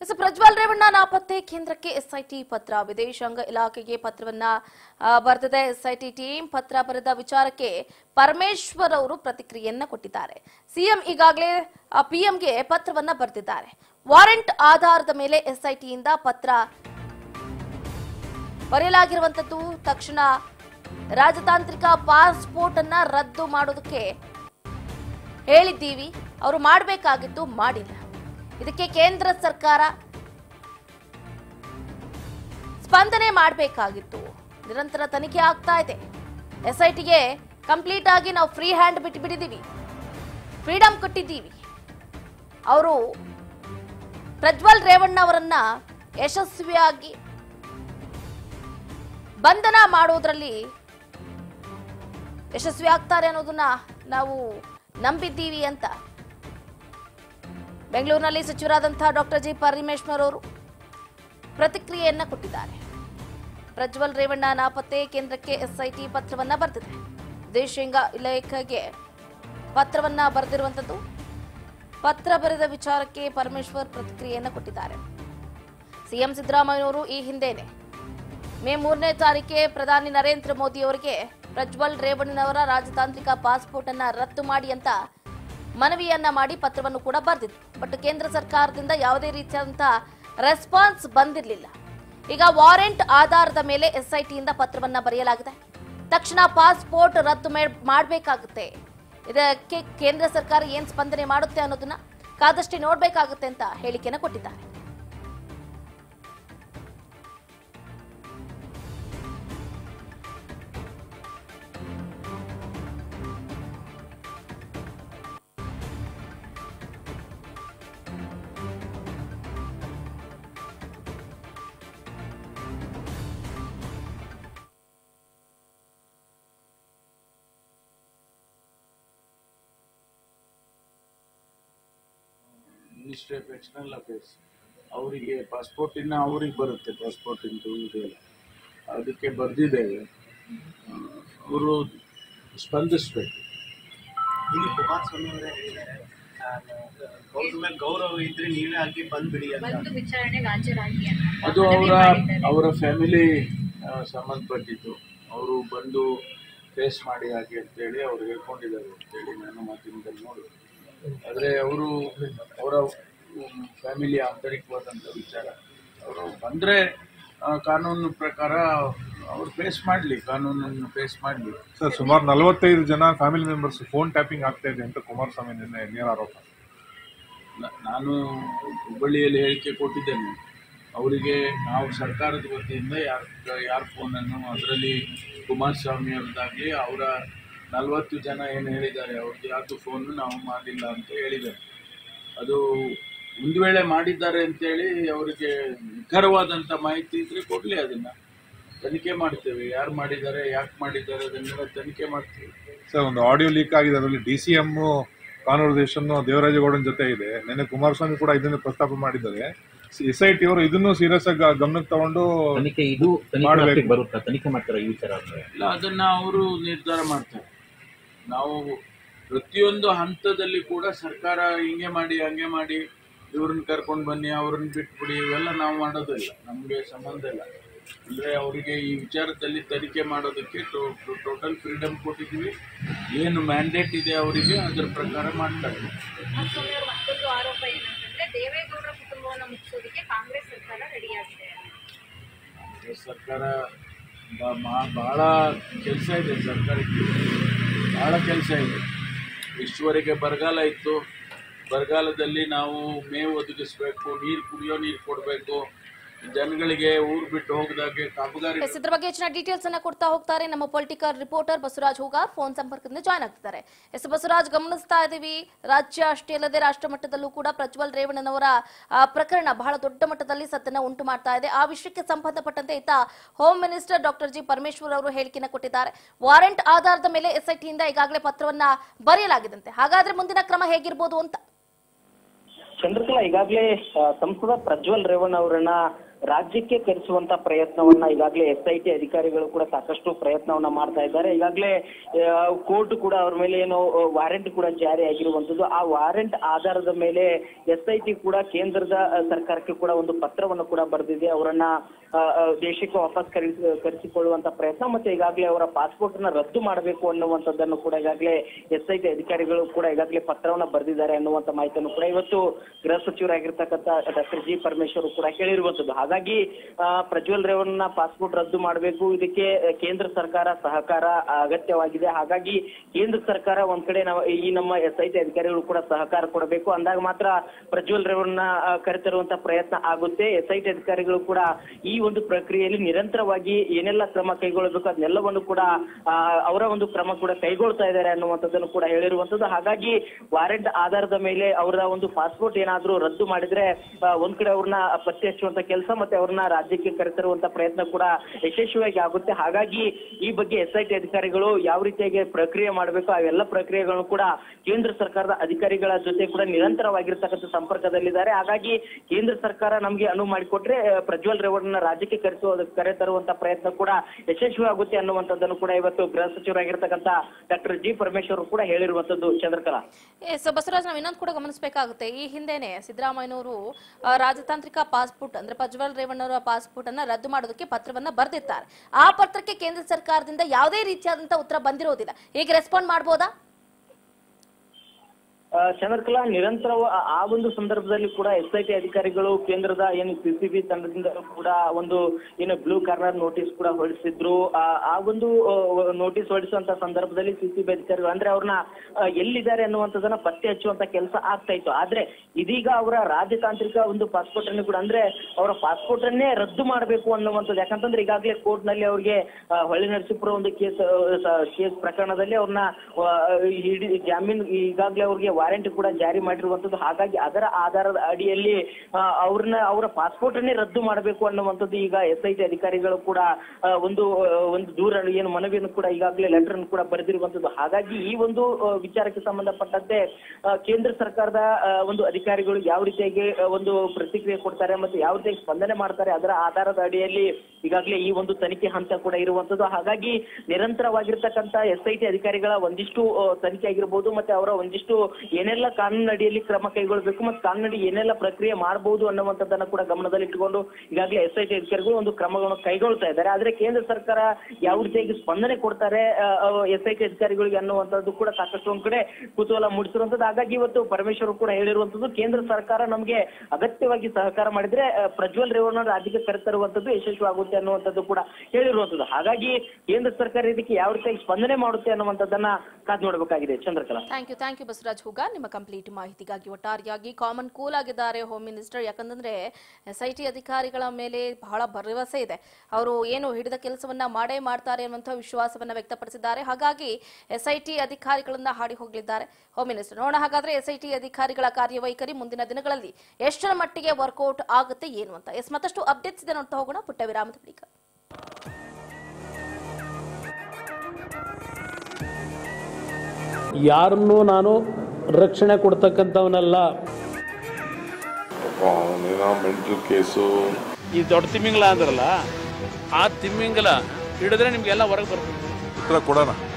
S Prajwal Revanna ನಾಪತ್ತೆ ಕೇಂದ್ರಕ್ಕೆ SIT ಪತ್ರ ವಿದೇಶಾಂಗ ಇಲಾಖೆಗೆ ಪತ್ರವನ್ನ ಆ, ಬರೆದಿದೆ ಎಸ್ಐಟಿ ಟೀಮ್ ಪತ್ರ ಬರೆದ ವಿಚಾರಕ್ಕೆ ಪರಮೇಶ್ವರ್ ಅವರು ಪ್ರತಿಕ್ರಿಯೆಯನ್ನ ಕೊಟ್ಟಿದ್ದಾರೆ ಸಿಎಂ ಈಗಾಗಲೇ ಪಿಎಂಗೆ ಪತ್ರವನ್ನ ಬರೆದಿದ್ದಾರೆ ವಾರೆಂಟ್ ಆಧಾರದ ಮೇಲೆ ಎಸ್ಐಟಿಯಿಂದ ಪತ್ರ ಬರೆಯಲಾಗಿರುವಂತದ್ದು ತಕ್ಷಣ ರಾಜತಾಂತ್ರಿಕ ಪಾಸ್ಪೋರ್ಟ್ ಅನ್ನ ರದ್ದು ಮಾಡೋದಕ್ಕೆ ಹೇಳಿದ್ದೀವಿ ಅವರು ಮಾಡಬೇಕಾಗಿದ್ದು ಮಾಡಿಲ್ಲ ಇದಕ್ಕೆ ಕೇಂದ್ರ ಸರ್ಕಾರ ಸ್ಪಂದನೆ ಮಾಡಬೇಕಾಗಿತ್ತು ನಿರಂತರ ತನಿಖೆ ಆಗ್ತಾ ಇದೆ ಎಸ್ಐಟಿಗೆ ಕಂಪ್ಲೀಟ್ ಆಗಿ ನಾವು ಫ್ರೀ ಹ್ಯಾಂಡ್ ಬಿಟ್ಟು ಬಿಟ್ಟಿದ್ದೀವಿ ಫ್ರೀಡಮ್ ಕೊಟ್ಟಿದ್ದೀವಿ ಅವರು ಪ್ರಜ್ವಲ್ ರೇವಣ್ಣ ಅವರನ್ನ ಯಶಸ್ವಿಯಾಗಿ ಬಂಧನ ಮಾಡೋದ್ರಲ್ಲಿ ಯಶಸ್ವಿ ಆಗ್ತಾರೆ ಅನ್ನೋದನ್ನ ನಾವು ನಂಬಿದ್ದೀವಿ ಅಂತ ಬೆಂಗಳೂರಿನಲ್ಲಿ ಸಚಿವರಾದಂತಹ ಡಾಕ್ಟರ್ ಜಿ ಪರಮೇಶ್ವರ್ ಅವರು ಪ್ರತಿಕ್ರಿಯೆಯನ್ನ ಕೊಟ್ಟಿದ್ದಾರೆ ಪ್ರಜ್ವಲ್ ರೇವಣ್ಣ ನಾಪತ್ತೆ ಕೇಂದ್ರಕ್ಕೆ ಎಸ್ಐಟಿ ಪತ್ರವನ್ನ ಬರೆದಿದೆ ವಿದೇಶಾಂಗ ಇಲಾಖೆಗೆ ಪತ್ರವನ್ನ ಬರೆದಿರುವಂತದ್ದು ಪತ್ರ ಬರೆದ ವಿಚಾರಕ್ಕೆ ಪರಮೇಶ್ವರ್ ಪ್ರತಿಕ್ರಿಯೆಯನ್ನ ಕೊಟ್ಟಿದ್ದಾರೆ ಸಿಎಂ ಸಿದ್ದರಾಮಯ್ಯನವರು ಈ ಹಿಂದೆನೆ ಮೇ ಮೂರನೇ ತಾರೀಕೆ ಪ್ರಧಾನಿ ನರೇಂದ್ರ ಮೋದಿ ಅವರಿಗೆ ಪ್ರಜ್ವಲ್ ರೇವಣ್ಣನವರ ರಾಜತಾಂತ್ರಿಕ ಪಾಸ್ಪೋರ್ಟ್ ಅನ್ನ ರದ್ದು ಮಾಡಿ ಅಂತ ಮನವಿಯನ್ನ ಮಾಡಿ ಪತ್ರವನ್ನು ಕೂಡ ಬರೆದಿದ್ರು ಬಟ್ ಕೇಂದ್ರ ಸರ್ಕಾರದಿಂದ ಯಾವುದೇ ರೀತಿಯಾದಂತಹ ರೆಸ್ಪಾನ್ಸ್ ಬಂದಿರಲಿಲ್ಲ ಈಗ ವಾರೆಂಟ್ ಆಧಾರದ ಮೇಲೆ ಎಸ್ಐಟಿಯಿಂದ ಪತ್ರವನ್ನ ಬರೆಯಲಾಗಿದೆ ತಕ್ಷಣ ಪಾಸ್ಪೋರ್ಟ್ ರದ್ದು ಮಾಡಬೇಕಾಗುತ್ತೆ ಇದಕ್ಕೆ ಕೇಂದ್ರ ಸರ್ಕಾರ ಏನ್ ಸ್ಪಂದನೆ ಮಾಡುತ್ತೆ ಅನ್ನೋದನ್ನ ಕಾದಷ್ಟೇ ನೋಡ್ಬೇಕಾಗುತ್ತೆ ಅಂತ ಹೇಳಿಕೆನ ಕೊಟ್ಟಿದ್ದಾರೆ ಮಿನಿಸ್ಟ್ರಿ ಆಫ್ ಎಕ್ಸ್ಟರ್ನಲ್ ಅಫೇರ್ಸ್ ಅವರಿಗೆ ಪಾಸ್ಪೋರ್ಟ್ ಇನ್ನು ಅವ್ರಿಗೆ ಬರುತ್ತೆ ಪಾಸ್ಪೋರ್ಟ್ ಇಂದು ಇದೆಲ್ಲ ಅದಕ್ಕೆ ಬರೆದಿದ್ದೇವೆ ಅವರು ಸ್ಪಂದಿಸ್ಬೇಕು ಇಲ್ಲಿ ಕುಮಾರಸ್ವಾಮಿ ಅವರೇ ಹೇಳಿದ್ದಾರೆ ಅವ್ರ ಮೇಲೆ ಗೌರವ ಇದ್ರೆ ನೀವೇ ಆಗಿ ಬಂದ್ಬಿಡಿ ಅಂತ ಬಂದು ವಿಚಾರಣೆಗೆ ಹಾಜರಾಗಿ ಅಂತ ಅದು ಮನವಿ ಅವರ ಮಾಡಿದ್ದಾರೆ. ಅವರ ಫ್ಯಾಮಿಲಿ ಸಂಬಂಧಪಟ್ಟಿದ್ದು ಅವರು ಬಂದು ಫೇಸ್ ಮಾಡಿ ಹಾಗೆ ಅಂತೇಳಿ ಅವ್ರು ಹೇಳ್ಕೊಂಡಿದ್ದಾರೆ ಅಂತೇಳಿ ನಾನು ಮಾಧ್ಯಮದಲ್ಲಿ ನೋಡಿದೆ ಆದರೆ ಅವರು ಅವರ ಫ್ಯಾಮಿಲಿ ಆಂತರಿಕವಾದಂಥ ವಿಚಾರ ಅವರು ಬಂದರೆ ಕಾನೂನು ಪ್ರಕಾರ ಅವ್ರು ಫೇಸ್ ಮಾಡಲಿ ಕಾನೂನನ್ನು ಫೇಸ್ ಮಾಡಲಿ ಸರ್ ಸುಮಾರು ನಲವತ್ತೈದು ಜನ ಫ್ಯಾಮಿಲಿ ಮೆಂಬರ್ಸ್ ಫೋನ್ ಟ್ಯಾಪಿಂಗ್ ಆಗ್ತಾ ಇದೆ ಅಂತ ಕುಮಾರಸ್ವಾಮಿ ನಿನ್ನೆ ನೇರ ಆರೋಪ ನ- ನಾನು ಹುಬ್ಬಳ್ಳಿಯಲ್ಲಿ ಹೇಳಿಕೆ ಕೊಟ್ಟಿದ್ದೇನೆ ಅವರಿಗೆ ನಾವು ಸರ್ಕಾರದ ವತಿಯಿಂದ ಯಾರ ಯಾರ ಫೋನನ್ನು ಅದರಲ್ಲಿ ಕುಮಾರಸ್ವಾಮಿ ಅವ್ರದ್ದಾಗಲಿ ಅವರ ನಲವತ್ತು ಜನ ಏನು ಹೇಳಿದ್ದಾರೆ ಅವ್ರದ್ದು ಯಾವುದು ಫೋನು ನಾವು ಮಾಡಿಲ್ಲ ಅಂತ ಹೇಳಿದ್ದಾರೆ ಅದು ಒಂದು ವೇಳೆ ಮಾಡಿದ್ದಾರೆ ಅಂತೇಳಿ ಅವರಿಗೆ ನಿಖರವಾದಂಥ ಮಾಹಿತಿ ಇದ್ರೆ ಕೊಡಲಿ ಅದನ್ನು ತನಿಖೆ ಮಾಡ್ತೇವೆ ಯಾರು ಮಾಡಿದ್ದಾರೆ ಯಾಕೆ ಮಾಡಿದ್ದಾರೆ ಅದನ್ನೆಲ್ಲ ತನಿಖೆ ಮಾಡ್ತೀವಿ ಸರ್ ಒಂದು ಆಡಿಯೋ ಲೀಕ್ ಆಗಿದೆ ಅದರಲ್ಲಿ ಡಿ ಸಿ ಎಂ ಕಾನ್ವರ್ಸೇಷನ್ ದೇವರಾಜೇಗೌಡನ ಜೊತೆ ಇದೆ ನಿನ್ನೆ ಕುಮಾರಸ್ವಾಮಿ ಕೂಡ ಇದನ್ನು ಪ್ರಸ್ತಾಪ ಮಾಡಿದ್ದಾರೆ ಎಸ್ ಐ ಟಿ ಅವರು ಇದನ್ನು ಸೀರಿಯಸ್ ಆಗಿ ಗಮನಕ್ಕೆ ತಗೊಂಡು ತನಿಖೆ ಇದು ತನಿಖೆ ಮಾಡ್ಬೇಕು. ವ್ಯಾಪ್ತಿಗೆ ಬರುತ್ತಾ ತನಿಖೆ ಮಾಡ್ತಾರೆ ಈ ವಿಚಾರ ಅಂದ್ರೆ ಇಲ್ಲ ಅದನ್ನ ಅವರು ನಿರ್ಧಾರ ಮಾಡ್ತಾರೆ ನಾವು ಪ್ರತಿಯೊಂದು ಹಂತದಲ್ಲಿ ಕೂಡ ಸರ್ಕಾರ ಹಿಂಗೆ ಮಾಡಿ ಹಂಗೆ ಮಾಡಿ ಇವ್ರನ್ನ ಕರ್ಕೊಂಡು ಬನ್ನಿ ಅವ್ರನ್ನ ಬಿಟ್ಬಿಡಿ ಇವೆಲ್ಲ ನಾವು ಮಾಡೋದಿಲ್ಲ ನಮಗೆ ಸಂಬಂಧ ಇಲ್ಲ ಅಂದರೆ ಅವರಿಗೆ ಈ ವಿಚಾರದಲ್ಲಿ ತನಿಖೆ ಮಾಡೋದಕ್ಕೆ ಟೋಟಲ್ ಫ್ರೀಡಮ್ ಕೊಟ್ಟಿದ್ದೀವಿ ಏನು ಮ್ಯಾಂಡೇಟ್ ಇದೆ ಅವರಿಗೆ ಅದ್ರ ಪ್ರಕಾರ ಮಾಡ್ತಾರೆ ಕುಮಾರಸ್ವಾಮಿ ಅವರ ಮತ್ತೊಂದು ಆರೋಪ ಏನಂತಂದ್ರೆ ದೇವೇಗೌಡರ ಕುಟುಂಬವನ್ನ ಮುಗಿಸೋದಕ್ಕೆ ಕಾಂಗ್ರೆಸ್ ಸರ್ಕಾರ ರೆಡಿಯಾಗಿದೆ ಕಾಂಗ್ರೆಸ್ ಸರ್ಕಾರ ಬ- ಮಾ- ಬಹಳ ಕೆಲಸ ಇದೆ ಸರ್ಕಾರಕ್ಕೆ ಬಹಳ ಕೆಲಸ ಇದೆ ಇಷ್ಟುವರೆಗೆ ಬರಗಾಲ ಇತ್ತು ಬರಗಾಲದಲ್ಲಿ ನಾವು ಮೇವು ಒದಗಿಸ್ಬೇಕು ನೀರು ಕುಡಿಯೋ ನೀರು ಕೊಡಬೇಕು ಜನಗಳಿಗೆ ಊರು ಬಿಟ್ಟು ಹೋಗದಾಗೆ ಕಾಮಗಾರಿ ಎಸ್ ಇದ್ರ ಬಗ್ಗೆ ಹೆಚ್ಚಿನ ಡೀಟೇಲ್ಸ್ ಅನ್ನ ಕೊಡ್ತಾ ಹೋಗ್ತಾರೆ ನಮ್ಮ political reporter Basavaraj Hugar phone ಸಂಪರ್ಕದಿಂದ ಜಾಯ್ನ್ ಆಗ್ತಿದ್ದಾರೆ ಎಸ್ ಬಸವರಾಜ್ ಗಮನಿಸ್ತಾ ಇದ್ದೀವಿ ರಾಜ್ಯ ಅಷ್ಟೇ ಅಲ್ಲದೆ ರಾಷ್ಟ್ರ ಮಟ್ಟದಲ್ಲೂ ಕೂಡ ಪ್ರಜ್ವಲ್ ರೇವಣ್ಣನವರ ಆ, ಪ್ರಕರಣ ಬಹಳ ದೊಡ್ಡ ಮಟ್ಟದಲ್ಲಿ ಸತ್ತನ್ನ ಉಂಟು ಮಾಡ್ತಾ ಇದೆ ಆ ವಿಷಯಕ್ಕೆ ಸಂಬಂಧಪಟ್ಟಂತೆ ಇತ್ತ home minister doctor G Parameshwar ಅವರು ಹೇಳಿಕೆಯನ್ನು ಕೊಟ್ಟಿದ್ದಾರೆ ವಾರೆಂಟ್ ಆಧಾರದ ಮೇಲೆ ಎಸ್ಐಟಿಯಿಂದ ಈಗಾಗಲೇ ಪತ್ರವನ್ನ ಬರೆಯಲಾಗಿದಂತೆ ಹಾಗಾದ್ರೆ ಮುಂದಿನ ಕ್ರಮ ಹೇಗಿರ್ಬೋದು ಅಂತ ಚಂದ್ರಕಲಾ ಈಗಾಗಲೇ ಸಂಸದ ಪ್ರಜ್ವಲ್ ರೇವಣ್ಣ ಅವರನ್ನ ರಾಜ್ಯಕ್ಕೆ ಕರೆಸುವಂತ ಪ್ರಯತ್ನವನ್ನ ಈಗಾಗಲೇ ಎಸ್ ಐ ಟಿ ಅಧಿಕಾರಿಗಳು ಕೂಡ ಸಾಕಷ್ಟು ಪ್ರಯತ್ನವನ್ನ ಮಾಡ್ತಾ ಇದ್ದಾರೆ ಈಗಾಗಲೇ ಕೋರ್ಟ್ ಕೂಡ ಅವ್ರ ಮೇಲೆ ಏನೋ ವಾರೆಂಟ್ ಕೂಡ ಜಾರಿ ಆಗಿರುವಂತದ್ದು ಆ ವಾರೆಂಟ್ ಆಧಾರದ ಮೇಲೆ ಎಸ್ ಐ ಟಿ ಕೂಡ ಕೇಂದ್ರದ ಆ, ಸರ್ಕಾರಕ್ಕೆ ಕೂಡ ಒಂದು ಪತ್ರವನ್ನು ಕೂಡ ಬರೆದಿದೆ ಅವರನ್ನ ಆ, ಆ, ದೇಶಕ್ಕೆ ವಾಪಸ್ ಕರೆಸಿ ಕರೆಸಿಕೊಳ್ಳುವಂತ ಪ್ರಯತ್ನ ಮತ್ತೆ ಈಗಾಗಲೇ ಅವರ ಪಾಸ್ಪೋರ್ಟ್ ನ ರದ್ದು ಮಾಡಬೇಕು ಅನ್ನುವಂಥದ್ದನ್ನು ಕೂಡ ಈಗಾಗಲೇ ಎಸ್ ಐ ಟಿ ಅಧಿಕಾರಿಗಳು ಕೂಡ ಈಗಾಗಲೇ ಪತ್ರವನ್ನ ಬರೆದಿದ್ದಾರೆ ಅನ್ನುವಂತ ಮಾಹಿತಿಯನ್ನು ಕೂಡ ಇವತ್ತು ಗೃಹ ಸಚಿವರಾಗಿರ್ತಕ್ಕಂಥ ಡಾಕ್ಟರ್ ಜಿ ಪರಮೇಶ್ವರ್ ಕೂಡ ಹೇಳಿರುವಂತದ್ದು ಹಾಗಾಗಿ ಆ, ಪ್ರಜ್ವಲ್ ರೇವಣ್ಣ ಪಾಸ್ಪೋರ್ಟ್ ರದ್ದು ಮಾಡಬೇಕು ಇದಕ್ಕೆ ಆ, ಕೇಂದ್ರ ಸರ್ಕಾರ ಸಹಕಾರ ಅಗತ್ಯವಾಗಿದೆ ಹಾಗಾಗಿ ಕೇಂದ್ರ ಸರ್ಕಾರ ಒಂದ್ ಕಡೆ ನಾವು ಈ ನಮ್ಮ ಎಸ್ ಐ ಟಿ ಅಧಿಕಾರಿಗಳು ಕೂಡ ಸಹಕಾರ ಕೊಡಬೇಕು ಅಂದಾಗ ಮಾತ್ರ ಪ್ರಜ್ವಲ್ ರೇವಣ್ಣ ಆ, ಕರೆತರುವಂತ ಪ್ರಯತ್ನ ಆಗುತ್ತೆ ಎಸ್ ಐ ಟಿ ಅಧಿಕಾರಿಗಳು ಕೂಡ ಈ ಒಂದು ಪ್ರಕ್ರಿಯೆಯಲ್ಲಿ ನಿರಂತರವಾಗಿ ಏನೆಲ್ಲ ಕ್ರಮ ಕೈಗೊಳ್ಳಬೇಕು ಅದನ್ನೆಲ್ಲವನ್ನು ಕೂಡ ಆ, ಅವರ ಒಂದು ಕ್ರಮ ಕೂಡ ಕೈಗೊಳ್ತಾ ಇದ್ದಾರೆ ಅನ್ನುವಂಥದ್ದನ್ನು ಕೂಡ ಹೇಳಿರುವಂತದ್ದು ಹಾಗಾಗಿ ವಾರೆಂಟ್ ಆಧಾರದ ಮೇಲೆ ಅವರ ಒಂದು ಪಾಸ್ಪೋರ್ಟ್ ಏನಾದ್ರೂ ರದ್ದು ಮಾಡಿದ್ರೆ ಆ, ಒಂದ್ ಕಡೆ ಅವ್ರನ್ನ ಪತ್ತೆ ಹಚ್ಚುವಂತ ಕೆಲಸ ಮತ್ತೆ ಅವ್ರನ್ನ ರಾಜ್ಯಕ್ಕೆ ಕರೆತರುವಂತ ಪ್ರಯತ್ನ ಕೂಡ ಯಶಸ್ವಿಯಾಗಿ ಆಗುತ್ತೆ ಹಾಗಾಗಿ ಈ ಬಗ್ಗೆ ಎಸ್ ಐ ಟಿ ಅಧಿಕಾರಿಗಳು ಯಾವ ರೀತಿಯಾಗಿ ಪ್ರಕ್ರಿಯೆ ಮಾಡಬೇಕು ಆ ಎಲ್ಲ ಪ್ರಕ್ರಿಯೆಗಳನ್ನು ಕೂಡ ಕೇಂದ್ರ ಸರ್ಕಾರದ ಅಧಿಕಾರಿಗಳ ಜೊತೆ ಕೂಡ ನಿರಂತರವಾಗಿರ್ತಕ್ಕಂಥ ಸಂಪರ್ಕದಲ್ಲಿದ್ದಾರೆ ಹಾಗಾಗಿ ಕೇಂದ್ರ ಸರ್ಕಾರ ನಮಗೆ ಅನುವು ಮಾಡಿಕೊಟ್ರೆ ಆ, ಪ್ರಜ್ವಲ್ ರೇವಣ್ಣ ರಾಜ್ಯಕ್ಕೆ ಕರೆಸುವ ಕರೆ ತರುವಂತ ಪ್ರಯತ್ನ ಕೂಡ ಯಶಸ್ವಿ ಆಗುತ್ತೆ ಅನ್ನುವಂಥದ್ದನ್ನು ಕೂಡ ಇವತ್ತು ಗೃಹ ಸಚಿವರಾಗಿರ್ತಕ್ಕಂಥ ಡಾಕ್ಟರ್ ಜಿ ಪರಮೇಶ್ವರ್ ಕೂಡ ಹೇಳಿರುವಂತದ್ದು ಚಂದ್ರಕಲಾ ಎಸ್ ಬಸವರಾಜ್ ನಾವು ಇನ್ನೊಂದು ಕೂಡ ಗಮನಿಸಬೇಕಾಗುತ್ತೆ ಈ ಹಿಂದೆನೆ ಸಿದ್ದರಾಮಯ್ಯನವರು ಆ, ರಾಜತಾಂತ್ರಿಕ ಪಾಸ್ಪೋರ್ಟ್ ಅಂದ್ರೆ ಪ್ರಜ್ವಲ್ ರೇವಣ್ಣವರ ಪಾಸ್ಪೋರ್ಟ್ ಅನ್ನ ರದ್ದು ಮಾಡೋದಕ್ಕೆ ಪತ್ರವನ್ನ ಬರೆದಿದ್ದಾರೆ ಆ ಪತ್ರಕ್ಕೆ ಕೇಂದ್ರ ಸರ್ಕಾರದಿಂದ ಯಾವುದೇ ರೀತಿಯಾದಂತಹ ಉತ್ತರ ಬಂದಿರೋದಿಲ್ಲ ಈಗ ರೆಸ್ಪಾಂಡ್ ಮಾಡ್ಬೋದಾ ಆ, ಚಂದ್ರಕಲಾ ನಿರಂತರ ಆ ಒಂದು ಸಂದರ್ಭದಲ್ಲಿ ಕೂಡ ಎಸ್ ಐ ಟಿ ಅಧಿಕಾರಿಗಳು ಕೇಂದ್ರದ ಏನು ಸಿಸಿಬಿ ತಂಡದಿಂದ ಕೂಡ ಒಂದು ಏನು ಬ್ಲೂ ಕಾರ್ನರ್ ನೋಟಿಸ್ ಕೂಡ ಹೊರಡಿಸಿದ್ರು ಆ ಆ ಒಂದು ನೋಟಿಸ್ ಹೊರಡಿಸುವಂತ ಸಂದರ್ಭದಲ್ಲಿ ಸಿಸಿಬಿ ಅಧಿಕಾರಿಗಳು ಅಂದ್ರೆ ಅವ್ರನ್ನ ಆ, ಎಲ್ಲಿದ್ದಾರೆ ಅನ್ನುವಂಥದ್ದನ್ನ ಪತ್ತೆ ಹಚ್ಚುವಂತ ಕೆಲಸ ಆಗ್ತಾ ಇತ್ತು ಆದ್ರೆ ಇದೀಗ ಅವರ ರಾಜತಾಂತ್ರಿಕ ಒಂದು ಪಾಸ್ಪೋರ್ಟ್ ಅನ್ನು ಕೂಡ ಅಂದ್ರೆ ಅವರ ಪಾಸ್ಪೋರ್ಟ್ ಅನ್ನೇ ರದ್ದು ಮಾಡಬೇಕು ಅನ್ನುವಂಥದ್ದು ಯಾಕಂತಂದ್ರೆ ಈಗಾಗಲೇ ಕೋರ್ಟ್ ನಲ್ಲಿ ಅವ್ರಿಗೆ ಆ, ಹೊಳೆ ನರಸೀಪುರ ಒಂದು ಕೇಸ್ ಕೇಸ್ ಪ್ರಕರಣದಲ್ಲಿ ಅವ್ರನ್ನ ಆ, ಹಿಡಿ ಜಾಮೀನು ಈಗಾಗಲೇ ಅವ್ರಿಗೆ ವಾರೆಂಟ್ ಕೂಡ ಜಾರಿ ಮಾಡಿರುವಂತದ್ದು ಹಾಗಾಗಿ ಅದರ ಆಧಾರದ ಅಡಿಯಲ್ಲಿ ಆ, ಅವ್ರನ್ನ ಅವರ ಪಾಸ್ಪೋರ್ಟ್ ಅನ್ನೇ ರದ್ದು ಮಾಡಬೇಕು ಅನ್ನುವಂಥದ್ದು ಈಗ ಎಸ್ ಐ ಟಿ ಅಧಿಕಾರಿಗಳು ಕೂಡ ಆ, ಒಂದು ಆ, ಒಂದು ದೂರ ಏನು ಮನವಿಯನ್ನು ಕೂಡ ಈಗಾಗಲೇ ಲೆಟರ್ ಅನ್ನು ಕೂಡ ಬರೆದಿರುವಂತದ್ದು ಹಾಗಾಗಿ ಈ ಒಂದು ಆ, ವಿಚಾರಕ್ಕೆ ಸಂಬಂಧಪಟ್ಟಂತೆ ಆ, ಕೇಂದ್ರ ಸರ್ಕಾರದ ಆ, ಒಂದು ಅಧಿಕಾರಿಗಳು ಯಾವ ರೀತಿಯಾಗಿ ಆ, ಒಂದು ಪ್ರತಿಕ್ರಿಯೆ ಕೊಡ್ತಾರೆ ಮತ್ತೆ ಯಾವ ರೀತಿಯಾಗಿ ಸ್ಪಂದನೆ ಮಾಡ್ತಾರೆ ಅದರ ಆಧಾರದ ಅಡಿಯಲ್ಲಿ ಈಗಾಗಲೇ ಈ ಒಂದು ತನಿಖೆ ಹಂತ ಕೂಡ ಇರುವಂತದ್ದು ಹಾಗಾಗಿ ನಿರಂತರವಾಗಿರ್ತಕ್ಕಂಥ ಎಸ್ ಐ ಟಿ ಅಧಿಕಾರಿಗಳ ಒಂದಿಷ್ಟು ಆ, ತನಿಖೆ ಆಗಿರ್ಬೋದು ಮತ್ತೆ ಅವರ ಒಂದಿಷ್ಟು ಏನೆಲ್ಲ ಕಾನೂನು ಅಡಿಯಲ್ಲಿ ಕ್ರಮ ಕೈಗೊಳ್ಳಬೇಕು ಮತ್ತೆ ಕಾನೂನಡಿ ಏನೆಲ್ಲ ಪ್ರಕ್ರಿಯೆ ಮಾಡಬಹುದು ಅನ್ನುವಂಥದ್ದನ್ನ ಕೂಡ ಗಮನದಲ್ಲಿಟ್ಟುಕೊಂಡು ಈಗಾಗಲೇ ಎಸ್ ಐ ಟಿ ಅಧಿಕಾರಿಗಳು ಒಂದು ಕ್ರಮಗಳನ್ನು ಕೈಗೊಳ್ತಾ ಇದ್ದಾರೆ ಆದ್ರೆ ಕೇಂದ್ರ ಸರ್ಕಾರ ಯಾವ ರೀತಿಯಾಗಿ ಸ್ಪಂದನೆ ಕೊಡ್ತಾರೆ ಎಸ್ ಐ ಟಿ ಅಧಿಕಾರಿಗಳಿಗೆ ಅನ್ನುವಂಥದ್ದು ಕೂಡ ಸಾಕಷ್ಟು ಒಂದ್ ಕಡೆ ಕುತೂಹಲ ಮೂಡಿಸಿರುವಂತದ್ದು ಹಾಗಾಗಿ ಇವತ್ತು ಪರಮೇಶ್ವರ್ ಕೂಡ ಹೇಳಿರುವಂತದ್ದು ಕೇಂದ್ರ ಸರ್ಕಾರ ನಮಗೆ ಅಗತ್ಯವಾಗಿ ಸಹಕಾರ ಮಾಡಿದ್ರೆ ಆ, ಪ್ರಜ್ವಲ್ ರೇವಣ್ಣ ರಾಜ್ಯಕ್ಕೆ ಕರೆತರುವಂತದ್ದು ಯಶಸ್ವಿ ಆಗುತ್ತೆ ಅನ್ನುವಂಥದ್ದು ಕೂಡ ಹೇಳಿರುವಂತದ್ದು ಹಾಗಾಗಿ ಕೇಂದ್ರ ಸರ್ಕಾರ ಇದಕ್ಕೆ ಯಾವ ರೀತಿಯಾಗಿ ಸ್ಪಂದನೆ ಮಾಡುತ್ತೆ ಅನ್ನುವಂಥದ್ದನ್ನ ಕಾದ್ ನೋಡಬೇಕಾಗಿದೆ Chandrakala thank you thank you Basavaraj Hugar ನಿಮ್ಮ ಕಂಪ್ಲೀಟ್ ಮಾಹಿತಿಗಾಗಿ ಒಟ್ಟಾರೆಯಾಗಿ ಕಾಮನ್ ಕೂಲ್ ಆಗಿದ್ದಾರೆ ಹೋಮ್ ಮಿನಿಸ್ಟರ್ ಯಾಕಂದ್ರೆ ಎಸ್ ಐ ಟಿ ಅಧಿಕಾರಿಗಳ ಮೇಲೆ ಬಹಳ ಭರವಸೆ ಇದೆ ಅವರು ಏನು ಹಿಡಿದ ಕೆಲಸವನ್ನ ಮಾಡೇ ಮಾಡ್ತಾರೆ ಅನ್ನುವಂಥ ವಿಶ್ವಾಸವನ್ನ ವ್ಯಕ್ತಪಡಿಸಿದ್ದಾರೆ ಹಾಗಾಗಿ ಎಸ್ ಐ ಟಿ ಅಧಿಕಾರಿಗಳನ್ನ ಹಾಡಿ ಹೋಗಲಿದ್ದಾರೆ ಹೋಮ್ ಮಿನಿಸ್ಟರ್ ನೋಡೋಣ ಹಾಗಾದ್ರೆ ಎಸ್ ಐ ಟಿ ಅಧಿಕಾರಿಗಳ ಕಾರ್ಯವೈಖರಿ ಮುಂದಿನ ದಿನಗಳಲ್ಲಿ ಎಷ್ಟರ ಮಟ್ಟಿಗೆ ವರ್ಕೌಟ್ ಆಗುತ್ತೆ ಏನು ಅಂತ ಎಸ್ ಮತ್ತಷ್ಟು ಅಪ್ಡೇಟ್ಸ್ ಇದೆ ನೋಡ್ತಾ ಹೋಗೋಣ ಪುಟ್ಟ ವಿರಾಮದ ಬಳಿಕ ಯಾರನ್ನೂ ನಾನು ರಕ್ಷಣೆ ಕೊಡ್ತಕ್ಕಂಥವನಲ್ಲ ಅವನೇನೋ ಮೆಂಟಲ್ ಕೇಸು ಈ ದೊಡ್ಡ ತಿಮ್ಮಿಂಗಲ ಅಂದ್ರಲ್ಲ ಆ ತಿಮ್ಮಿಂಗಲ ಹಿಡಿದ್ರೆ ನಿಮ್ಗೆಲ್ಲ ಹೊರಗೆ ಬರ್ತದೆ ಉತ್ತರ ಕೊಡೋಣ